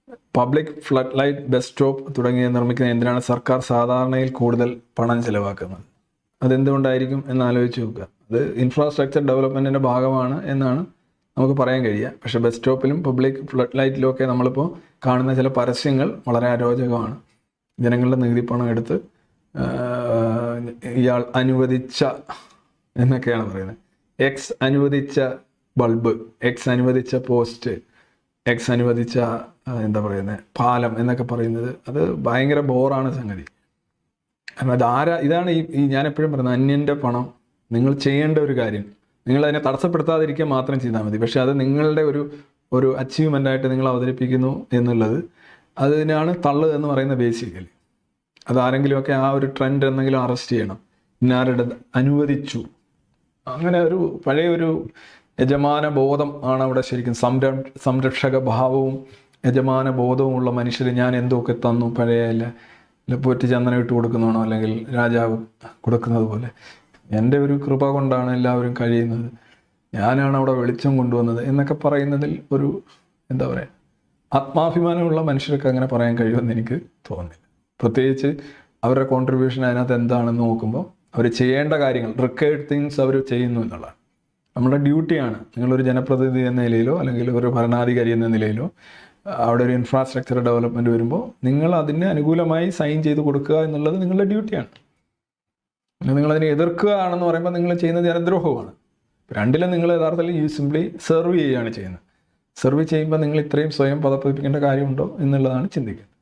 public flood light bus stop തുടങ്ങിയ നിർമ്മിക്കുന്ന എന്തിനാണ് സർക്കാർ സാധാരണയിൽ കൂടുതൽ പണം ചെലവാക്കുന്നത് അതെന്തുകൊണ്ടായിരിക്കും എന്ന് ആലോചിച്ച് നോക്കുക അത് ഇൻഫ്രാസ്ട്രക്ചർ ഡെവലപ്മെൻറ്റിൻ്റെ ഭാഗമാണ് എന്നാണ് നമുക്ക് പറയാൻ കഴിയുക പക്ഷേ ബസ് സ്റ്റോപ്പിലും പബ്ലിക് ഫ്ലഡ് ലൈറ്റിലും ഒക്കെ നമ്മളിപ്പോൾ കാണുന്ന ചില പരസ്യങ്ങൾ വളരെ അരോചകമാണ് ജനങ്ങളുടെ നികുതി പണം എടുത്ത് ആഹ്, ഇയാൾ അനുവദിച്ച എന്നൊക്കെയാണ് പറയുന്നത് എക്സ് അനുവദിച്ച ബൾബ് എക്സ് അനുവദിച്ച പോസ്റ്റ് എക്സ് അനുവദിച്ച ആ, എന്താ പറയുന്നത് പാലം എന്നൊക്കെ പറയുന്നത് അത് ഭയങ്കര ബോറാണ് സംഗതി കാരണം അത് ആരാ ഇതാണ് ഈ ഈ ഞാൻ എപ്പോഴും പറയുന്നത് അന്യൻ്റെ പണം നിങ്ങൾ ചെയ്യേണ്ട ഒരു കാര്യം നിങ്ങൾ അതിനെ തടസ്സപ്പെടുത്താതിരിക്കുക മാത്രം ചെയ്താൽ മതി പക്ഷെ അത് നിങ്ങളുടെ ഒരു ഒരു അച്ചീവ്മെൻ്റ് ആയിട്ട് നിങ്ങൾ അവതരിപ്പിക്കുന്നു എന്നുള്ളത് അതിനാണ് തള്ള് എന്ന് പറയുന്ന ബേസിക്കലി അത് ആരെങ്കിലുമൊക്കെ ആ ഒരു ട്രെൻഡ് എന്തെങ്കിലും അറസ്റ്റ് ചെയ്യണം ഇന്നാരുടെ അനുവദിച്ചു അങ്ങനെ ഒരു പഴയ ഒരു യജമാന ബോധം ആണ് അവിടെ ശരിക്കും സംര സംരക്ഷക ഭാവവും യജമാന ബോധവും ഉള്ള മനുഷ്യർ ഞാൻ എന്തൊക്കെ തന്നു പഴയ അല്ല പോറ്റി ചന്ദനം ഇട്ട് കൊടുക്കുന്നതാണോ അല്ലെങ്കിൽ രാജാവ് കൊടുക്കുന്നത് പോലെ എൻ്റെ ഒരു കൃപ കൊണ്ടാണ് എല്ലാവരും കഴിയുന്നത് ഞാനാണ് അവിടെ വെളിച്ചം കൊണ്ടുവന്നത് എന്നൊക്കെ പറയുന്നതിൽ ഒരു എന്താ പറയുക ആത്മാഭിമാനമുള്ള മനുഷ്യർക്ക് അങ്ങനെ പറയാൻ കഴിയുമെന്ന് എനിക്ക് തോന്നുന്നില്ല പ്രത്യേകിച്ച് അവരുടെ കോൺട്രിബ്യൂഷൻ അതിനകത്ത് എന്താണെന്ന് നോക്കുമ്പോൾ അവർ ചെയ്യേണ്ട കാര്യങ്ങൾ റിക്കേർഡ് തിങ്സ് അവർ ചെയ്യുന്നു എന്നുള്ളതാണ് നമ്മുടെ ഡ്യൂട്ടിയാണ് നിങ്ങളൊരു ജനപ്രതിനിധി എന്ന നിലയിലോ അല്ലെങ്കിൽ ഒരു ഭരണാധികാരി എന്ന നിലയിലോ അവിടെ ഒരു ഇൻഫ്രാസ്ട്രക്ചർ ഡെവലപ്മെൻറ്റ് വരുമ്പോൾ നിങ്ങൾ അതിന് അനുകൂലമായി സൈൻ ചെയ്ത് കൊടുക്കുക എന്നുള്ളത് നിങ്ങളുടെ ഡ്യൂട്ടിയാണ് പിന്നെ നിങ്ങളതിനെ എതിർക്കുക ആണെന്ന് പറയുമ്പോൾ നിങ്ങൾ ചെയ്യുന്ന ജനദ്രോഹമാണ് രണ്ടിലും നിങ്ങൾ യഥാർത്ഥത്തിൽ ഈ സിംപ്ലി സെർവ് ചെയ്യുകയാണ് ചെയ്യുന്നത് സെർവ് ചെയ്യുമ്പോൾ നിങ്ങൾ ഇത്രയും സ്വയം പദപ്പിപ്പിക്കേണ്ട കാര്യമുണ്ടോ എന്നുള്ളതാണ് ചിന്തിക്കുന്നത്